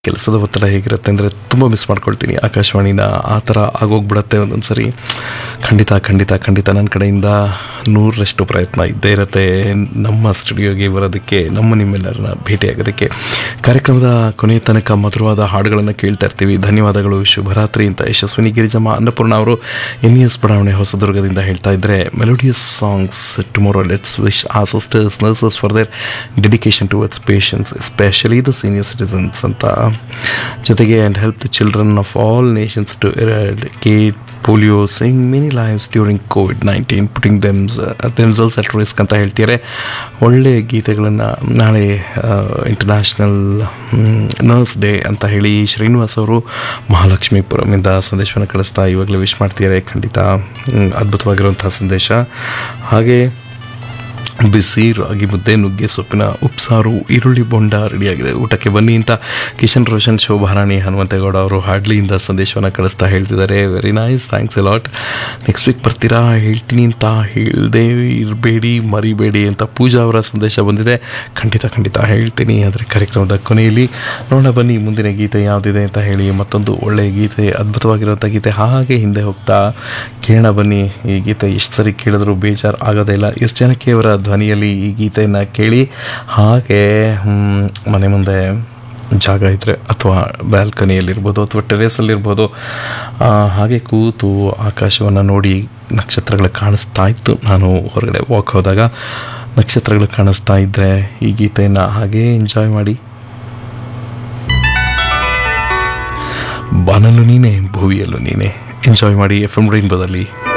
ಕೆಲಸದ ಒತ್ತಡ ಹೇಗಿರುತ್ತೆ ಅಂದರೆ ತುಂಬ ಮಿಸ್ ಮಾಡ್ಕೊಳ್ತೀನಿ ಆಕಾಶವಾಣಿನ ಆ ಥರ ಆಗೋಗ್ಬಿಡತ್ತೆ ಒಂದೊಂದು ಸರಿ ಖಂಡಿತ ಖಂಡಿತ ಖಂಡಿತ ನನ್ನ ಕಡೆಯಿಂದ ನೂರರಷ್ಟು ಪ್ರಯತ್ನ ಇದ್ದೇ ಇರುತ್ತೆ ನಮ್ಮ ಸ್ಟುಡಿಯೋಗೆ ಬರೋದಕ್ಕೆ ನಮ್ಮ ನಿಮ್ಮೆಲ್ಲರನ್ನ ಭೇಟಿಯಾಗೋದಕ್ಕೆ ಕಾರ್ಯಕ್ರಮದ ಕೊನೆಯ ತನಕ ಮಧುರವಾದ ಹಾಡುಗಳನ್ನು ಕೇಳ್ತಾ ಇರ್ತೀವಿ ಧನ್ಯವಾದಗಳು ಶುಭರಾತ್ರಿ ಅಂತ ಯಶಸ್ವಿನಿ ಗಿರಿಜಮ್ಮ ಅನ್ನಪೂರ್ಣ ಅವರು ಎನ್ ಎಸ್ ಬಡಾವಣೆ ಹೊಸದುರ್ಗದಿಂದ ಹೇಳ್ತಾ ಇದ್ದರೆ melodious songs tomorrow let's wish a sisters nurses for their dedication towards patients especially the senior citizens ಅಂತ ಜೊತೆಗೆ and help the children of all nations to eradicate polio saving many lives during Covid nineteen putting them themselves at risk ಅಂತ ಹೇಳ್ತಿದ್ದಾರೆ ಒಳ್ಳೆಯ ಗೀತೆಗಳನ್ನು ನಾಳೆ international nurse day ಅಂತ ಹೇಳಿ ಶ್ರೀನಿವಾಸ್ ಅವರು ಮಹಾಲಕ್ಷ್ಮೀಪುರಮಿಂದ ಸಂದೇಶವನ್ನು ಕಳಿಸ್ತಾ ಇವಾಗಲೇ ವಿಶ್ ಮಾಡ್ತಿದ್ದಾರೆ ಖಂಡಿತ ಹ್ಮ್, ಅದ್ಭುತವಾಗಿರುವಂತಹ ಸಂದೇಶ ಹಾಗೆ ಬಿಸಿ ರಾಗಿ ಮುದ್ದೆ ನುಗ್ಗೆ ಸೊಪ್ಪಿನ ಉಪ್ಸಾರು ಈರುಳ್ಳಿ ಬೊಂಡ ರೆಡಿಯಾಗಿದೆ ಊಟಕ್ಕೆ ಬನ್ನಿ ಅಂತ ಕಿಶನ್ ರೋಷನ್ ಶೋಭಾರಾಣಿ ಹನುಮಂತೇಗೌಡ ಅವರು ಹಾಡ್ಲಿಯಿಂದ ಸಂದೇಶವನ್ನು ಕಳಿಸ್ತಾ ಹೇಳ್ತಿದ್ದಾರೆ very nice thanks a lot next week ಬರ್ತೀರಾ ಹೇಳ್ತೀನಿ ಅಂತ ಹೇಳ್ದೆ ಇರಬೇಡಿ ಮರಿಬೇಡಿ ಅಂತ ಪೂಜಾ ಅವರ ಸಂದೇಶ ಬಂದಿದೆ ಖಂಡಿತ ಖಂಡಿತ ಹೇಳ್ತೀನಿ ಆದರೆ ಕಾರ್ಯಕ್ರಮದ ಕೊನೆಯಲ್ಲಿ ನೋಡೋಣ ಬನ್ನಿ ಮುಂದಿನ ಗೀತೆ ಯಾವುದಿದೆ ಅಂತ ಹೇಳಿ ಮತ್ತೊಂದು ಒಳ್ಳೆಯ ಗೀತೆ ಅದ್ಭುತವಾಗಿರುವಂಥ ಗೀತೆ ಹಾಗೆ ಹಿಂದೆ ಹೋಗ್ತಾ ಕೇಳೋಣ ಬನ್ನಿ ಈ ಗೀತೆ ಎಷ್ಟು ಸರಿ ಕೇಳಿದ್ರು ಬೇಜಾರು ಆಗೋದೇ ಇಲ್ಲ ಎಷ್ಟು ಜನಕ್ಕೆ ಅವರ ಧ್ವನಿಯಲ್ಲಿ ಈ ಗೀತೆಯನ್ನು ಕೇಳಿ ಹಾಗೆ ಹ್ಮ್, ಮನೆ ಮುಂದೆ ಜಾಗ ಇದ್ದರೆ ಅಥವಾ ಬ್ಯಾಲ್ಕನಿಯಲ್ಲಿರ್ಬೋದು ಅಥವಾ ಟೆರೇಸಲ್ಲಿರ್ಬೋದು ಆ, ಹಾಗೆ ಕೂತು ಆಕಾಶವನ್ನು ನೋಡಿ ನಕ್ಷತ್ರಗಳು ಕಾಣಿಸ್ತಾ ಇತ್ತು ನಾನು ಹೊರಗಡೆ ವಾಕ್ ಹೋದಾಗ ನಕ್ಷತ್ರಗಳು ಕಾಣಿಸ್ತಾ ಇದ್ದರೆ ಈ ಗೀತೆಯನ್ನು ಹಾಗೇ ಎಂಜಾಯ್ ಮಾಡಿ ಬಾನಲ್ಲೂ ನೀನೇ ಭೂವಿಯಲ್ಲೂ ನೀನೇ ಎಂಜಾಯ್ ಮಾಡಿ ಎಫ್ ಎಮ್ ರೈನ್ಬೋದಲ್ಲಿ